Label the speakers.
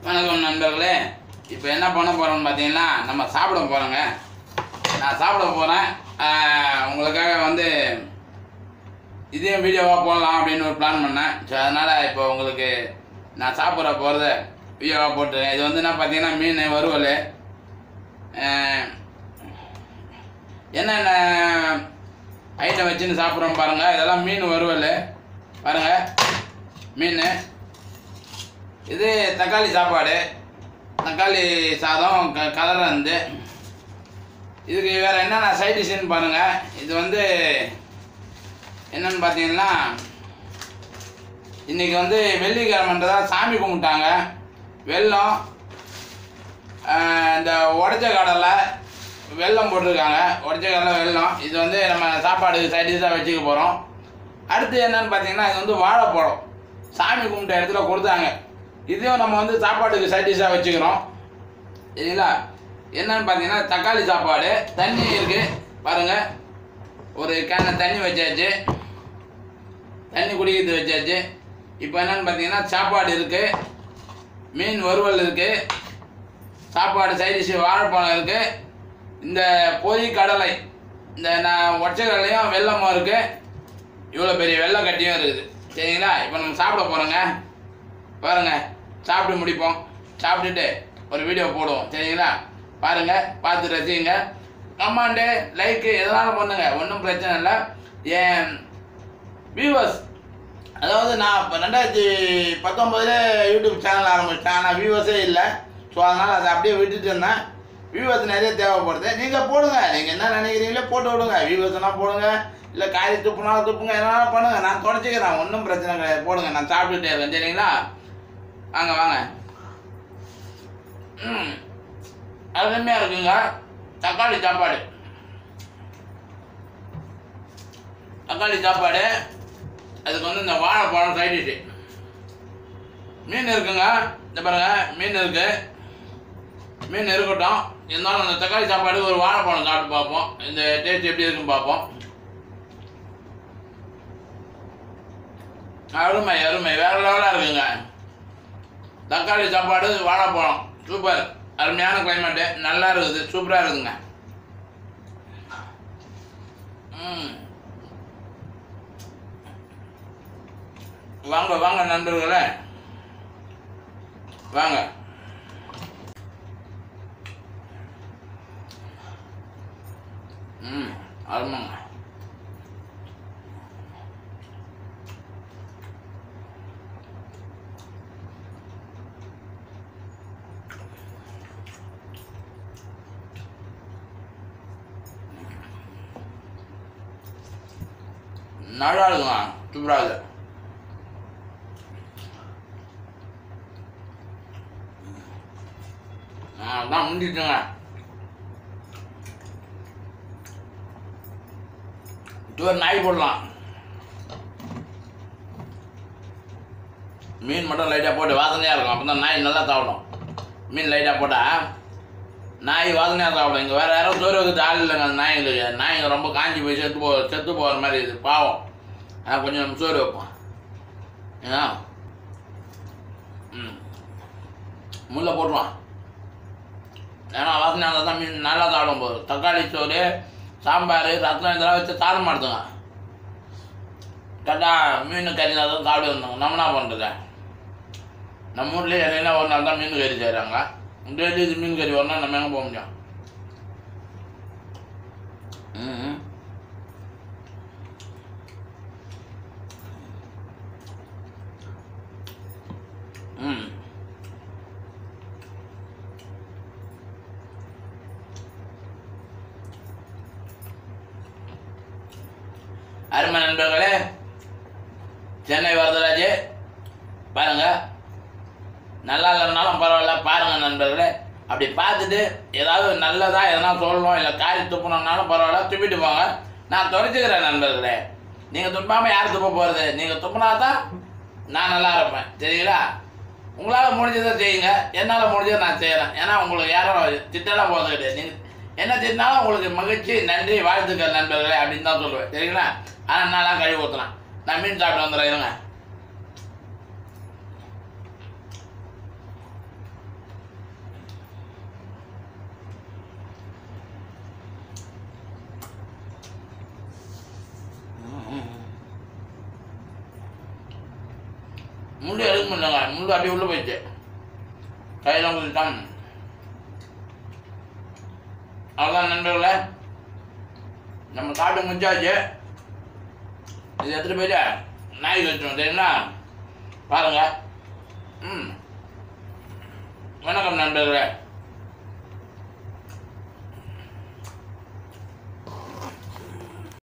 Speaker 1: வணக்கம் நண்பர்களே இப்போ என்ன பண்ண போகிறோம்னு பார்த்தீங்கன்னா நம்ம சாப்பிட போகிறோங்க நான் சாப்பிட போகிறேன் உங்களுக்காக வந்து இதையும் வீடியோவாக போடலாம் அப்படின்னு ஒரு பிளான் பண்ணேன் ஸோ அதனால் இப்போ உங்களுக்கு நான் சாப்பிட்ற போகிறத வீடியோவாக போட்டுருக்கேன் இது வந்து என்ன பார்த்தீங்கன்னா மீன் வறுவல் ஆஹ், என்னென்ன ஐட்டம் வச்சுன்னு சாப்பிட்றோம் பாருங்கள் இதெல்லாம் மீன் வறுவல் பாருங்கள் மீன் இது தக்காளி சாப்பாடு தக்காளி சாதம் க கலரந்து இதுக்கு வேறு என்னென்ன சைட் டிஷ்ஷுன்னு பாருங்கள் இது வந்து என்னன்னு பார்த்தீங்கன்னா இன்றைக்கி வந்து வெள்ளிக்கிழமைன்றதா சாமி கும்பிட்டாங்க வெல்லம் ஆஹ் இந்த உடச்ச கடலை வெல்லம் போட்டிருக்காங்க உடச்ச கடலை வெல்லம் இது வந்து நம்ம சாப்பாடு சைட் டிஷ்ஷாக வச்சுக்க போகிறோம் அடுத்து என்னன்னு பார்த்தீங்கன்னா இது வந்து வாழைப்பழம் சாமி கும்பிட்ட இடத்துல கொடுத்தாங்க இதையும் நம்ம வந்து சாப்பாட்டுக்கு சைட் டிஷ்ஷாக வச்சுக்கிறோம் சரிங்களா என்னன்னு பார்த்தீங்கன்னா தக்காளி சாப்பாடு தண்ணி இருக்குது பாருங்கள் ஒரு கேனை தண்ணி வச்சாச்சு தண்ணி குடிக்கிறது வச்சாச்சு இப்போ என்னன்னு பார்த்தீங்கன்னா சாப்பாடு இருக்குது மீன் வறுவல் இருக்குது சாப்பாடு சைட் டிஷ்ஷு வாழைப்பழம் இருக்குது இந்த பொரி கடலை இந்த நான் ஒற்றை கடலையும் வெள்ளமும் இருக்குது இவ்வளோ பெரிய வெள்ளை கட்டியும் இருக்குது சரிங்களா இப்போ நம்ம சாப்பிட போகிறோங்க பாருங்க சாப்பிட்டு முடிப்போம் சாப்பிட்டுட்டு ஒரு வீடியோ போடுவோம் சரிங்களா பாருங்க பார்த்து ரசிங்க கமாண்டு லைக்கு எதனாலும் பண்ணுங்க ஒன்றும் பிரச்சனை இல்லை என் வியூவர்ஸ் அதாவது நான் இப்போ ரெண்டாயிரத்தி பத்தொம்போதுல யூடியூப் சேனல் ஆரம்பிச்சிட்டேன் ஆனால் வியூவர்ஸே இல்லை ஸோ அதனால் அதை அப்படியே விட்டுட்டு இருந்தேன் வியூவர்ஸ் நிறைய தேவைப்படுது நீங்கள் போடுங்க நீங்கள் என்ன நினைக்கிறீங்களோ போட்டு விடுங்க வியூவர்ஸ்னால் போடுங்க இல்லை காய் துப்புனாலும் துப்புங்க எதனாலும் பண்ணுங்க நான் தொடச்சிக்கிறேன் ஒன்றும் பிரச்சனை கிடையாது போடுங்க நான் சாப்பிட்டுட்டே இருக்கேன் சரிங்களா வாங்க வாங்க ம் அருமையாக இருக்குங்க தக்காளி சாப்பாடு தக்காளி சாப்பாடு அதுக்கு வந்து இந்த வாழைப்பழம் சைட் டிஷ்ஷு மீன் இருக்குங்க இந்த பாருங்க மீன் இருக்கு மீன் இருக்கட்டும் இருந்தாலும் அந்த தக்காளி சாப்பாடு ஒரு வாழைப்பழம் சாப்பிட்டு பார்ப்போம் இந்த டேஸ்ட் எப்படி இருக்குன்னு பார்ப்போம் அருமை அருமை வேற லெவலாக இருக்குங்க தக்காளி சாப்பாடு வாழைப்பழம் சூப்பர் அருமையான கிளைமேட்டு நல்லா இருக்குது சூப்பராக இருக்குதுங்க ம் வாங்க வாங்க நண்பர்களே வாங்க ம் அருமைங்க நல்லா இருக்குங்க சூப்பராக இருக்குது அதான் முடிச்சுட்டுங்க இது ஒரு நாய் போடலாம் மீன் மட்டும் லைட்டாக போட்டு வாசனையாக இருக்கும் அப்போ தான் நாய் நல்லா சாப்பிடும் மீன் லைட்டாக போட்டால் நாய் வாசனையாக சாப்பிடும் இங்கே வேறு யாரும் சோறு வைக்கிறது ஆள் இல்லைங்க அந்த நாய்ங்களுக்கு நாய்ங்க ரொம்ப காஞ்சி போய் செத்து போ செத்து போகிற மாதிரி இது பாவம் ஆனால் கொஞ்சம் நம்ம சோறு வைப்போம் ஏன்னா ம் முல்லை போட்டுருவான் ஏன்னா வாசனை இருந்தால் தான் மீன் நல்லா சாப்பிடும் போது தக்காளி சோறு சாம்பார் ரசம் இதெல்லாம் வச்சு சாப்பிட மாட்டுங்க கரெக்டாக மீன் கறி தான் சாப்பிட இருந்தாங்க நம்ம என்ன பண்ணுறது நம்ம ஊர்லேயே இடையில ஒரு நாள் தான் மீன் கறி செய்கிறாங்க டெய்லி இது மீன் கறி வரணும் நம்ம எங்கே போக முடியும் ம் ம் அருமை நண்பர்களே சென்னை வரதராஜ் பாருங்க நல்லா இல்லைனாலும் பரவாயில்ல பாருங்க நண்பர்களே அப்படி பார்த்துட்டு ஏதாவது நல்லதா எதனா சொல்லணும் இல்லை காரி துப்பணும்னாலும் பரவாயில்ல துப்பிட்டு போங்க நான் துடைச்சிக்கிறேன் நண்பர்களே நீங்கள் துப்பாமல் யார் துப்ப போகிறது நீங்கள் துப்புனா தான் நான் நல்லா இருப்பேன் சரிங்களா உங்களால் முடிஞ்சதை செய்யுங்க என்னால் முடிஞ்சதை நான் செய்கிறேன் ஏன்னா உங்களுக்கு யாரும் திட்டலாம் போகிறது கிடையாது நீங்கள் என்ன திட்டினாலும் உங்களுக்கு மகிழ்ச்சி நன்றி வாழ்த்துக்கள் நண்பர்களே அப்படின்னு தான் சொல்லுவேன் சரிங்களா ஆனால் நான்லாம் கழுவி ஊற்றலாம் நான் மீன் சாப்பிட்டு வந்துடுறேன் இருங்க முள்ளு எடுக்க முடியலங்க முள்ளு அப்படியே உள்ளே போயிடுச்சு கையெல்லாம் குதிட்டான் அவ்வளோதான் நண்பர்களே நம்ம சாப்பிட்டு முடிச்சாச்சு இது எடுத்துகிட்டு போயிட்டு நாய்க்கு வச்சிருவோம் சரிங்களா பாருங்க ம் வணக்கம் நண்பர்களே